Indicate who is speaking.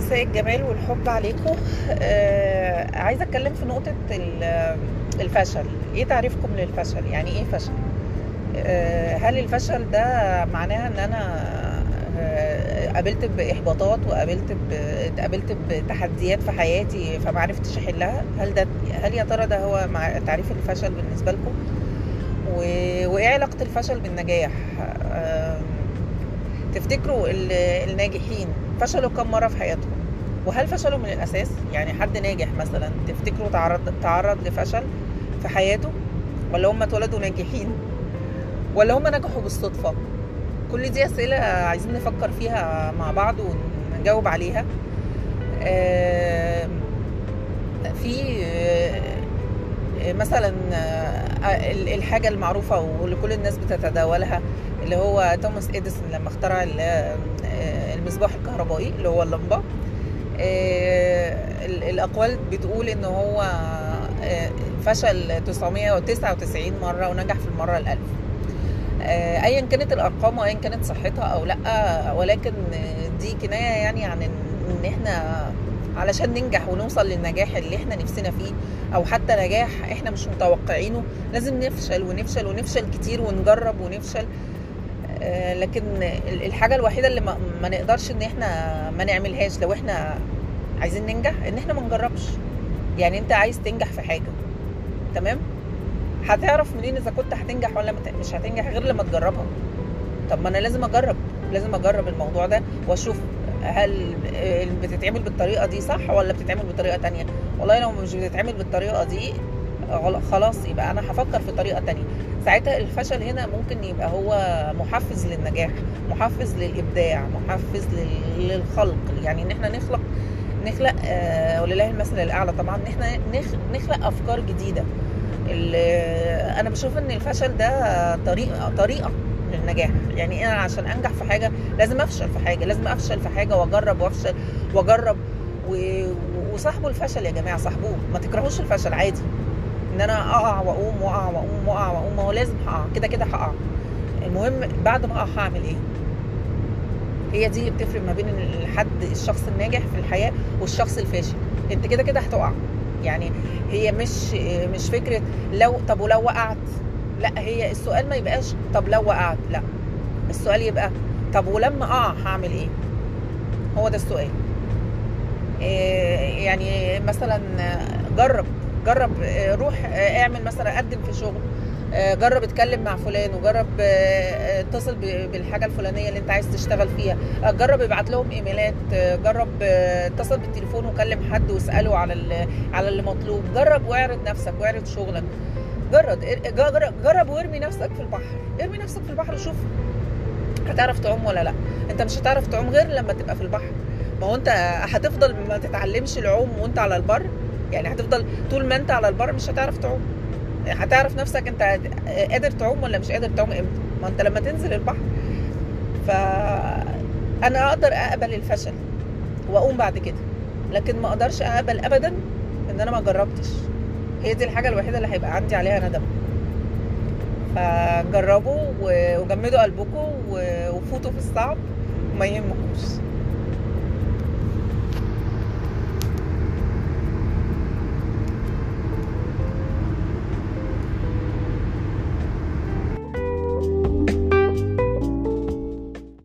Speaker 1: مساء الجمال والحب عليكم آه عايزه اتكلم في نقطه ال- الفشل ايه تعريفكم للفشل يعني ايه فشل آه هل الفشل ده معناها ان انا آه قابلت باحباطات وقابلت ب- اتقابلت بتحديات في حياتي فما عرفتش احلها هل ده هل يا ترى ده هو مع تعريف الفشل بالنسبه لكم و- وايه علاقه الفشل بالنجاح آم، تفتكروا ال- الناجحين فشلوا كم مرة في حياتهم وهل فشلوا من الأساس يعني حد ناجح مثلا تفتكروا تعرض تعرض لفشل في حياته ولا هم اتولدوا ناجحين ولا هم نجحوا بالصدفة كل دي أسئلة عايزين نفكر فيها مع بعض ونجاوب عليها آم، في آه، مثلا آه، الحاجة المعروفة واللي كل الناس بتتداولها اللي هو توماس اديسون لما اخترع ال- آه، المصباح الكهربائي اللي هو اللمبة آه، ال- الأقوال بتقول إن هو آه، فشل 999 مرة ونجح في المرة الألف آه، أيا كانت الأرقام وأيا كانت صحتها أو لأ ولكن دي كناية يعني عن إن- إن إحنا علشان ننجح ونوصل للنجاح اللي احنا نفسنا فيه او حتى نجاح احنا مش متوقعينه لازم نفشل ونفشل ونفشل كتير ونجرب ونفشل آه، لكن ال- الحاجة الوحيدة اللي ما, ما نقدرش ان احنا ما نعملهاش لو احنا عايزين ننجح ان احنا ما نجربش يعني انت عايز تنجح في حاجة تمام هتعرف منين اذا كنت هتنجح ولا مت- مش هتنجح غير لما تجربها طب ما انا لازم اجرب لازم اجرب الموضوع ده واشوف هل آه، بتتعمل بالطريقة دي صح ولا بتتعمل بطريقة تانية والله لو مش بتتعمل بالطريقة دي غل- خلاص يبقى انا هفكر في طريقة تانية ساعتها الفشل هنا ممكن يبقى هو محفز للنجاح محفز للابداع محفز لل- للخلق يعني ان احنا نخلق نخلق آه ولله المثل الاعلى طبعا ان احنا نخ- نخلق افكار جديده ال- انا بشوف ان الفشل ده طريقه طريقه للنجاح يعني انا عشان انجح في حاجه لازم افشل في حاجه لازم افشل في حاجه واجرب وافشل واجرب و- وصاحبوا الفشل يا جماعه صاحبوه ما تكرهوش الفشل عادي ان انا اقع واقوم واقع واقوم واقع واقوم ما هو لازم هقع كده كده هقع المهم بعد ما اقع هعمل ايه هي دي اللي بتفرق ما بين الحد الشخص الناجح في الحياه والشخص الفاشل انت كده كده هتقع يعني هي مش مش فكره لو طب ولو وقعت لا هي السؤال ما يبقاش طب لو وقعت لا السؤال يبقى طب ولما اقع هعمل ايه هو ده السؤال إيه يعني مثلا جرب جرب إيه، روح إيه، اعمل مثلا قدم في شغل آه، جرب اتكلم مع فلان وجرب آه، اتصل ب- بالحاجه الفلانيه اللي انت عايز تشتغل فيها آه، جرب ابعت لهم ايميلات آه، جرب آه، اتصل بالتليفون وكلم حد واساله على ال- على اللي مطلوب جرب واعرض نفسك واعرض شغلك جرب جرب, جرب وارمي نفسك في البحر ارمي نفسك في البحر وشوف هتعرف تعوم ولا لا انت مش هتعرف تعوم غير لما تبقى في البحر ما هو انت هتفضل ما تتعلمش العوم وانت على البر يعني هتفضل طول ما انت على البر مش هتعرف تعوم هتعرف نفسك انت قادر تعوم ولا مش قادر تعوم امتى ما انت لما تنزل البحر ف انا اقدر اقبل الفشل واقوم بعد كده لكن ما اقدرش اقبل ابدا ان انا ما جربتش هي دي الحاجه الوحيده اللي هيبقى عندي عليها ندم فجربوا و- وجمدوا قلبكم و- وفوتوا في الصعب وما يهمكوش